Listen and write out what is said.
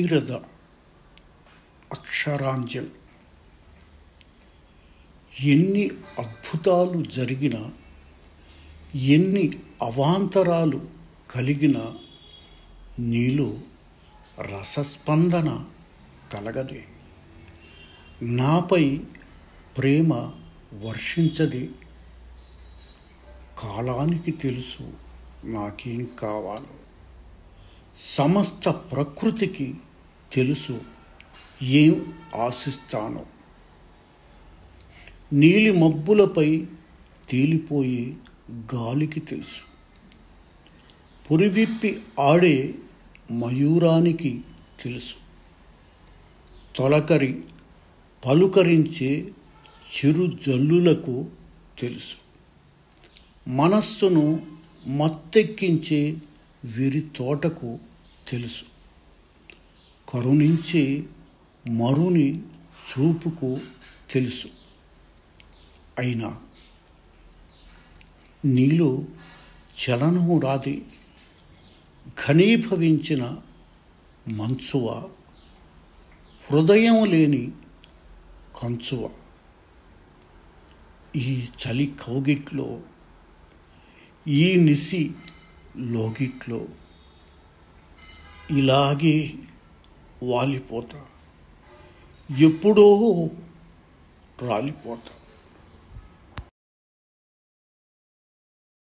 భగీరథ అక్షరాంజలి ఎన్ని అద్భుతాలు జరిగినా ఎన్ని అవాంతరాలు కలిగిన నీలో రసస్పందన కలగదే నాపై ప్రేమ వర్షించదే కాలానికి తెలుసు నాకేం కావాలో సమస్త ప్రకృతికి తెలుసు ఏం ఆశిస్తానో నీలి మబ్బులపై తేలిపోయే గాలికి తెలుసు పురివిప్పి ఆడే మయూరానికి తెలుసు తొలకరి పలుకరించే చిరు జల్లులకు తెలుసు మనస్సును మత్తెక్కించే విరి తోటకు తెలుసు కరుణించే మరుని చూపుకు తెలుసు అయినా నీలో చలనము రాది ఘనీభవించిన మంచువ హృదయం లేని కంచువ ఈ చలి కౌగిట్లో ఈ నిసి లోగిట్లో ఇలాగే వాలిపోతా ఎప్పుడో రాలిపోతా